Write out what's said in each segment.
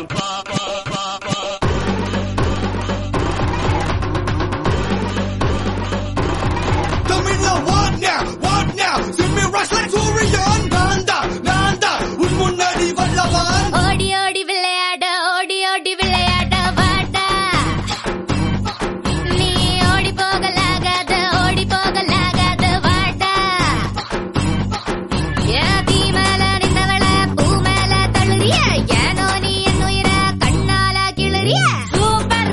தமிழ்ல what now what now see me rush like சூரியன் நான்தா நான்தா உன் முன்னாடி வல்லவன் ஓடி ஓடி விளையாட ஓடி ஓடி விளையாட வாடா நீ ஓடி போகலாகாத ஓடி போகலாகாத வாடா ஏ தீ மேல நின்னவள பூ மேல தழுறிய ஏனோ நீ என் உயிர கண்ணால கிளறிய சூப்பர்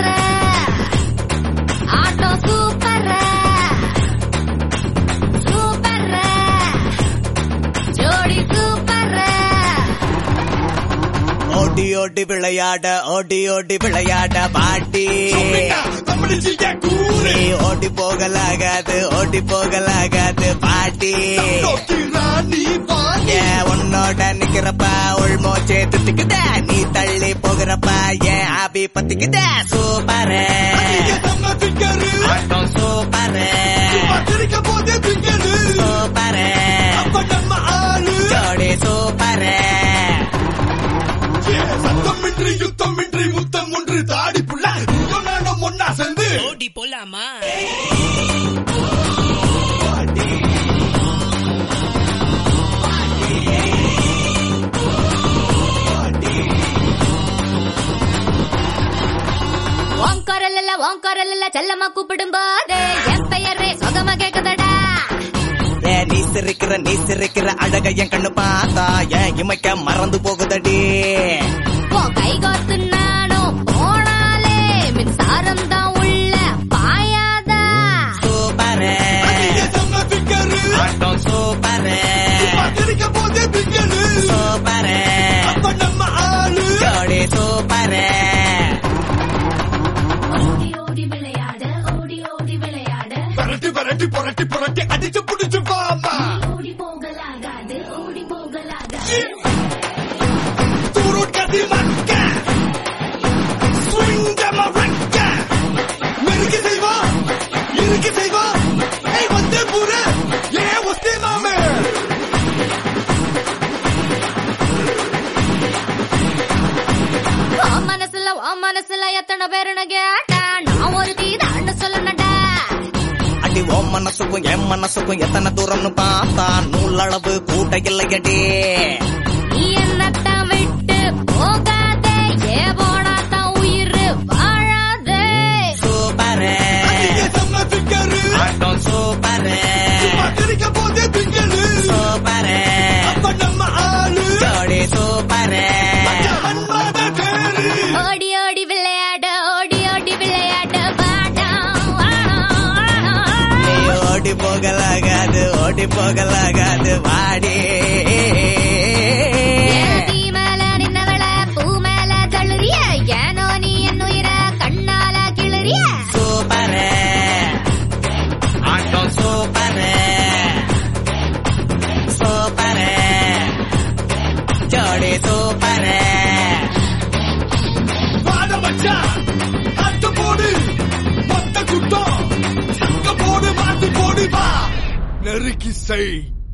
ஆட்டோ சூப்பர் சூப்பர் ஜோடி சூப்பர் ஓடி ஓடி விளையாட ஓடி ஓடி விளையாட பாட்டி சொல்லுங்க தமிழிச்சிய கூறு நீ ஓடி போகலாகாது ஓடி போகலாகாது பாட்டி நோக்கி ராணி வாணி ஏன் உன்னோட நிக்கிறப்ப உள்மோச்சே திட்டுக்குத நீ தள்ளி போகிறப்ப ஏன் ஆபி பத்திக்குத சூப்பர் அதிக சம்மதிக்கரு ஆட்டம் சூப்பர் சிரிக்க போதே திங்கரு சூப்பர் அப்ப நம்ம ஆளு ஜோடி சூப்பர் ஏ, சத்தமின்றி யுத்தமின்றி முத்தம் ஒன்று தாடி புள்ள நீயும் நானும் ஒன்னா சேர்ந்து ஓடி போலாமா ஓங்கரல் இல்ல ஓங்கரல் இல்ல செல்லமா கூப்பிடும் போது என் பெயரே சொகமா கேக்குதடா ஏ நீ சிரிக்கிற நீ சிரிக்கிற அழக என் கண்ணு பார்த்தா ஏன் இமைக்க மறந்து போகுதடி உன் கை கோர்த்து நானும் போனாலே மின்சாரம் தான் உள்ள பாயாதா சூப்பர் அதிக சம்மதிக்கரு ஆட்டம் சூப்பர் சிரிக்க போதே திங்கரு சூப்பர் அப்ப நம்ம ஆளு ஜோடி சூப்பர் ஓடி ஓடி விளையாட ஓடி ஓடி விளையாட பரட்டி பரட்டி புரட்டி புரட்டி அடிச்சு புடிச்சு வாமா ஓடி போகலாகாது ஓடி போகலாகாது தூருட் கதி மக்க ஸ்விங் மரக்க மெருகு செய்வா இருக்கு செய்வா ஏய் வந்தே பூர ஏ வந்தே மாமே உன் மனசுல உன் மனசுல எத்தனை பேருன்னு கேட்டா நான் ஒரு தீதான்னு சொல்லணும்டா அடி ஓ மனசுக்கும் என் மனசுக்கும் எத்தனை தூரம்னு பார்த்தா நூலளவு கூட்ட இல்லையடி நீ என்னத்தான் விட்டு போகாதே ஏ போனாதான் உயிர் வாழாதே சூப்பர் அதிக சம்மதிக்கரு ஆட்டம் சூப்பர் சிரிக்க போதே திங்கரு சூப்பர் அப்ப நம்ம ஆளு ஜோடி சூப்பர் மன்மத தேரு ஓடி ஓடி விளையாட ஓடி ஓடி விளையாட வாடா நீ ஓடி போகலாகாது ஓடி போகலாகாது வாடி தீ மேல நின்னவள பூ மேல தழுறிய ஏனோ நீ என் உயிர கண்ணால கிளறிய சூப்பர் ஆட்டம் சூப்பர் சூப்பர் ஜோடி சூப்பர் வாட மச்சான் அட்டு போடு மொத்த குட்டம் சங்க போடு மாட்டு போடு வா நெருக்கி செய்